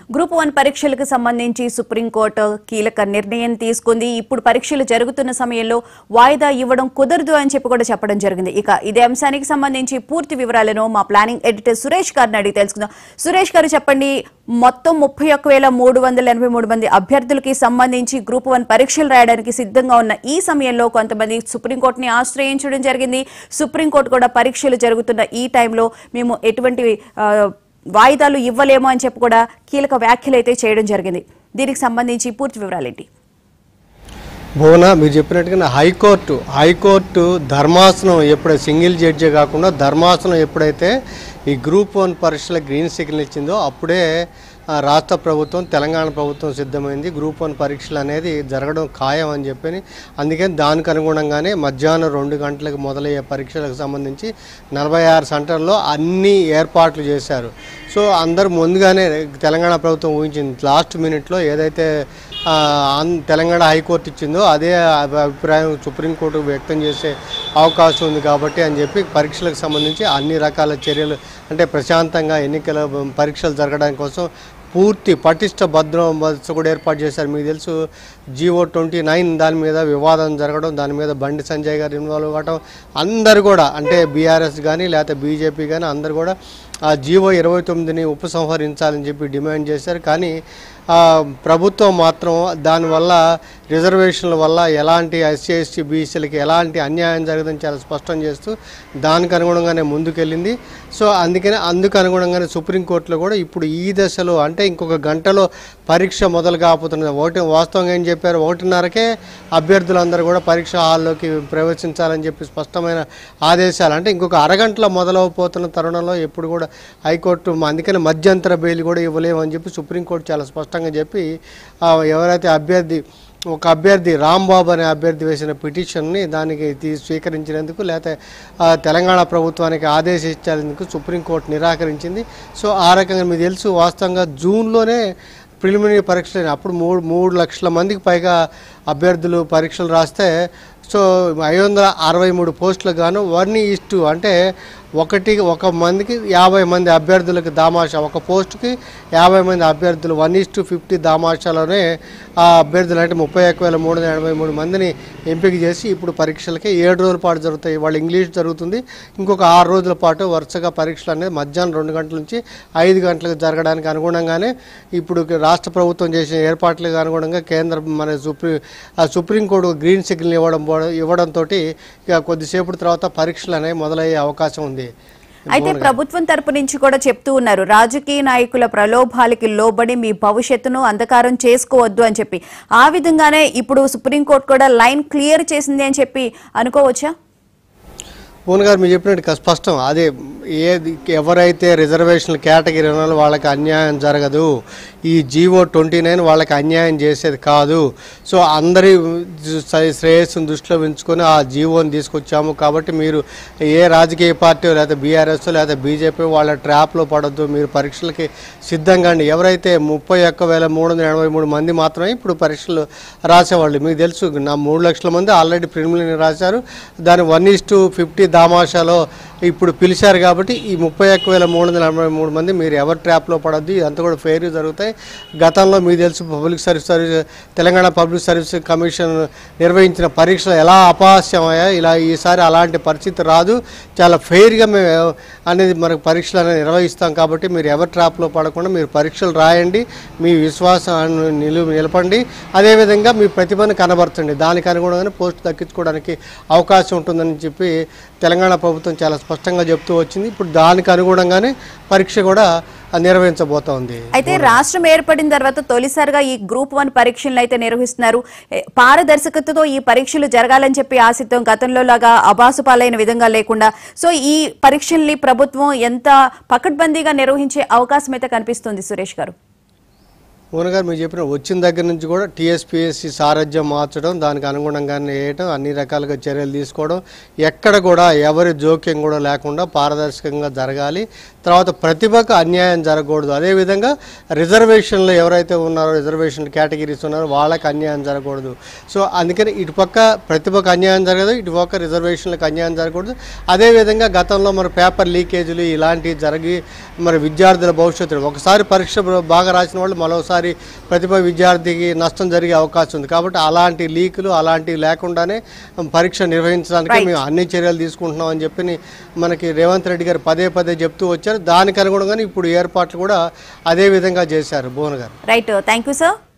group one పరీక్షలకు సంబంధించి supreme court కీలక నిర్ణయం తీసుకుంది ఇప్పుడు పరీక్షలు జరుగుతున్న సమయంలో వాయిదా ఇవ్వడం కుదరదు అని చెప్పి కూడా చెప్పడం జరిగింది ఇక ఇదే అంశానికి సంబంధించి పూర్తి వివరాలను మా ప్లానింగ్ ఎడిటర్ సురేష్ గారిని అడిగి తెలుసుకుందాం సురేష్ గారు చెప్పండి మొత్తం ముప్పై ఒక్క వేల మూడు వందల ఎనభై మూడు మంది అభ్యర్థులకి సంబంధించి గ్రూప్ వన్ పరీక్షలు రాయడానికి సిద్ధంగా ఉన్న ఈ సమయంలో కొంతమంది సుప్రీంకోర్టుని ఆశ్రయించడం జరిగింది సుప్రీంకోర్టు కూడా పరీక్షలు జరుగుతున్న ఈ టైంలో మేము ఎటువంటి ఆ, వాయిదాలు ఇవ్వలేము అని చెప్పి కూడా కీలక వ్యాఖ్యలు అయితే చేయడం జరిగింది దీనికి సంబంధించి పూర్తి వివరాలు ఏంటి భువన మీరు చెప్పినట్టుగా హైకోర్టు హైకోర్టు ధర్మాసనం ఎప్పుడైతే సింగిల్ జడ్జి కాకుండా ధర్మాసనం ఎప్పుడైతే ఈ గ్రూప్ వన్ పరీక్షల గ్రీన్ సిగ్నల్ ఇచ్చిందో అప్పుడే ఆ, రాష్ట్ర ప్రభుత్వం తెలంగాణ ప్రభుత్వం సిద్ధమైంది గ్రూప్ వన్ పరీక్షలు అనేది జరగడం ఖాయం అని చెప్పి అందుకని దానికి అనుగుణంగానే మధ్యాహ్నం రెండు గంటలకు మొదలయ్యే పరీక్షలకు సంబంధించి నలభై ఆరు సెంటర్లో అన్ని ఏర్పాట్లు చేశారు సో అందరూ ముందుగానే తెలంగాణ ప్రభుత్వం ఊహించింది లాస్ట్ మినిట్లో ఏదైతే ఆ, ఆన్- తెలంగాణ హైకోర్టు ఇచ్చిందో అదే అభి- అభిప్రాయం సుప్రీంకోర్టు వ్యక్తం చేసే అవకాశం ఉంది కాబట్టి అని చెప్పి పరీక్షలకు సంబంధించి అన్ని రకాల చర్యలు అంటే ప్రశాంతంగా ఎన్నికల పరీక్షలు జరగడానికి కోసం పూర్తి పటిష్ట భద్రత కూడా ఏర్పాటు చేశారు మీకు తెలుసు జియో ట్వంటీ నైన్ దాని మీద వివాదం జరగడం దాని మీద బండి సంజయ్ గారు ఇన్వాల్వ్ అవ్వడం అందరు కూడా అంటే బీఆర్ఎస్ కానీ లేకపోతే బీజేపీ కానీ అందరు కూడా ఆ జీవో ఇరవై తొమ్మిదిని ఉపసంహరించాలని చెప్పి డిమాండ్ చేశారు కానీ ఆ, ప్రభుత్వం మాత్రం దానివల్ల రిజర్వేషన్ల వల్ల ఎలాంటి ఎస్సీ ఎస్టీ బీసీలకి ఎలాంటి అన్యాయం జరగదని చాలా స్పష్టం చేస్తూ దానికి అనుగుణంగానే ముందుకెళ్ళింది సో అందుకనే అందుకు అనుగుణంగానే సుప్రీంకోర్టులో కూడా ఇప్పుడు ఈ దశలో అంటే ఇంకొక గంటలో పరీక్ష మొదలు కాబోతున్నది ఒకటి వాస్తవంగా ఏం చెప్పారు ఒకటిన్నరకే అభ్యర్థులందరూ కూడా పరీక్ష హాల్లోకి ప్రవేశించాలని చెప్పి స్పష్టమైన ఆదేశాలు అంటే ఇంకొక అరగంటలో మొదలవబోతున్న తరుణంలో ఎప్పుడు కూడా హైకోర్టు అందుకని మధ్యంతర బెయిల్ కూడా ఇవ్వలేమని చెప్పి సుప్రీంకోర్టు చాలా స్పష్టంగా చెప్పి ఆ, ఎవరైతే అభ్యర్థి ఒక అభ్యర్థి రాంబాబు అనే అభ్యర్థి వేసిన పిటిషన్ని దానికి తీ స్వీకరించినందుకు లేకపోతే ఆ, తెలంగాణ ప్రభుత్వానికి ఆదేశించేందుకు సుప్రీంకోర్టు నిరాకరించింది సో ఆ రకంగా మీకు తెలుసు వాస్తవంగా జూన్లోనే ప్రిలిమినరీ పరీక్షలు అప్పుడు మూడు మూడు లక్షల మందికి పైగా అభ్యర్థులు పరీక్షలు రాస్తే సో ఐదు వందల అరవై మూడు పోస్టులకు గాను వన్ ఇస్టు అంటే ఒకటి ఒక మందికి యాభై మంది అభ్యర్థులకు దామాషా ఒక పోస్టుకి యాభై మంది అభ్యర్థులు వన్ ఇస్టు ఫిఫ్టీ దామాషాలోనే ఆ అభ్యర్థులు అంటే ముప్పై ఒక్క వేల మూడు వందల ఎనభై మూడు మందిని ఎంపిక చేసి ఇప్పుడు పరీక్షలకి ఏడు రోజుల పాటు జరుగుతాయి వాళ్ళు ఇంగ్లీష్ జరుగుతుంది ఇంకొక ఆరు రోజుల పాటు వరుసగా పరీక్షలు అనేది మధ్యాహ్నం రెండు గంటల నుంచి ఐదు గంటలకు జరగడానికి అనుగుణంగానే ఇప్పుడు రాష్ట్ర ప్రభుత్వం చేసిన ఏర్పాట్లకు అనుగుణంగా కేంద్ర మన సుప్రీం ఆ సుప్రీంకోర్టు గ్రీన్ సిగ్నల్ ఇవ్వడం ఇవ్వడంతో ఇక కొద్దిసేపటి తర్వాత పరీక్షలు అనేవి మొదలయ్యే అవకాశం ఉంది అయితే ప్రభుత్వం తరపు నుంచి కూడా చెప్తూ ఉన్నారు రాజకీయ నాయకుల ప్రలోభాలకి లోబడి మీ భవిష్యత్తును అంధకారం చేసుకోవద్దు అని చెప్పి ఆ విధంగానే ఇప్పుడు సుప్రీంకోర్టు కూడా లైన్ క్లియర్ చేసింది అని చెప్పి అనుకోవచ్చా పూన్ గారు మీరు చెప్పినట్టు క- స్పష్టం అదే ఏది ఎవరైతే రిజర్వేషన్ కేటగిరీ ఉన్నారో వాళ్ళకి అన్యాయం జరగదు ఈ జీవో ట్వంటీ నైన్ వాళ్ళకి అన్యాయం చేసేది కాదు సో అందరి శ్రే- శ్రేయస్సును దృష్టిలో ఉంచుకొని ఆ జీవోని తీసుకొచ్చాము కాబట్టి మీరు ఏ రాజకీయ పార్టీ లేకపోతే బీఆర్ఎస్ లేకపోతే బీజేపీ వాళ్ళ ట్రాప్లో పడొద్దు మీరు పరీక్షలకి సిద్ధంగా అండి ఎవరైతే ముప్పై ఒక్క వేల మూడు వందల ఎనభై మూడు మంది మాత్రమే ఇప్పుడు పరీక్షలు రాసేవాళ్ళు మీకు తెలుసు నా మూడు లక్షల మంది ఆల్రెడీ ప్రిలిమినరీ రాశారు దాని వన్ ఇస్ టు ఫిఫ్టీ దామాషాలో ఇప్పుడు పిలిచారు కాబట్టి ఈ ముప్పై ఒక్క వేల మూడు వందల ఎనభై మూడు మంది మీరు ఎవరి ట్రాప్లో పడద్దు ఇదంతా కూడా ఫెయిర్ జరుగుతాయి గతంలో మీకు తెలుసు public service service Telangana public service commission నిర్వహించిన పరీక్షలు ఎలా అపహాస్యమయ్యా ఇలా ఈసారి అలాంటి పరిస్థితి రాదు చాలా ఫెయిర్గా మేము అనేది మనకు పరీక్షలు అనేది నిర్వహిస్తాం కాబట్టి మీరు ఎవరి ట్రాప్లో పడకుండా మీరు పరీక్షలు రాయండి మీ విశ్వాసాన్ని నిలు నిలపండి అదేవిధంగా మీ ప్రతిభను కనబరచండి దానికి అనుగుణంగానే పోస్ట్ దక్కించుకోవడానికి అవకాశం ఉంటుందని చెప్పి తెలంగాణ ప్రభుత్వం చాలా స్పష్టంగా చెప్తూ వచ్చింది ఇప్పుడు దానికి అనుగుణంగానే పరీక్ష కూడా నిర్వహించబోతోంది అయితే రాష్ట్రం ఏర్పడిన తర్వాత తొలిసారిగా ఈ గ్రూప్ వన్ పరీక్షలను అయితే నిర్వహిస్తున్నారు ఏ, పారదర్శకతతో ఈ పరీక్షలు జరగాలని చెప్పి ఆశిద్దాం గతంలో లాగా అబాసుపాలైన విధంగా లేకుండా సో ఈ పరీక్షల్ని ప్రభుత్వం ఎంత పకడ్బందీగా నిర్వహించే అవకాశం అయితే కనిపిస్తుంది సురేష్ గారు మోహన్ గారు మీరు చెప్పిన వచ్చిన దగ్గర నుంచి కూడా టీఎస్పీఎస్సీ సారథ్యం మార్చడం దానికి అనుగుణంగానే వేయటం అన్ని రకాలుగా చర్యలు తీసుకోవడం ఎక్కడ కూడా ఎవరి జోక్యం కూడా లేకుండా పారదర్శకంగా జరగాలి తర్వాత ప్రతిభకు అన్యాయం జరగకూడదు అదేవిధంగా రిజర్వేషన్లు ఎవరైతే ఉన్నారో రిజర్వేషన్ కేటగిరీస్ ఉన్నారో వాళ్ళకి అన్యాయం జరగకూడదు సో అందుకని ఇటుపక్క ప్రతిభకు అన్యాయం జరగదు ఇటుపక్క రిజర్వేషన్లకు అన్యాయం జరగకూడదు అదేవిధంగా గతంలో మరి పేపర్ లీకేజీలు ఇలాంటివి జరిగి మరి విద్యార్థుల భవిష్యత్తు ఒకసారి పరీక్ష బాగా రాసిన వాళ్ళు మరోసారి ప్రతిభ విద్యార్థికి నష్టం జరిగే అవకాశం ఉంది కాబట్టి అలాంటి లీకులు అలాంటివి లేకుండానే పరీక్ష నిర్వహించడానికి మేము అన్ని చర్యలు తీసుకుంటున్నాం అని చెప్పి మనకి రేవంత్ రెడ్డి గారు పదే పదే చెప్తూ వచ్చారు దానికి అనుగుణంగానే ఇప్పుడు ఏర్పాట్లు కూడా అదే విధంగా చేశారు భువన్ గారు రైట్ థ్యాంక్ యూ సార్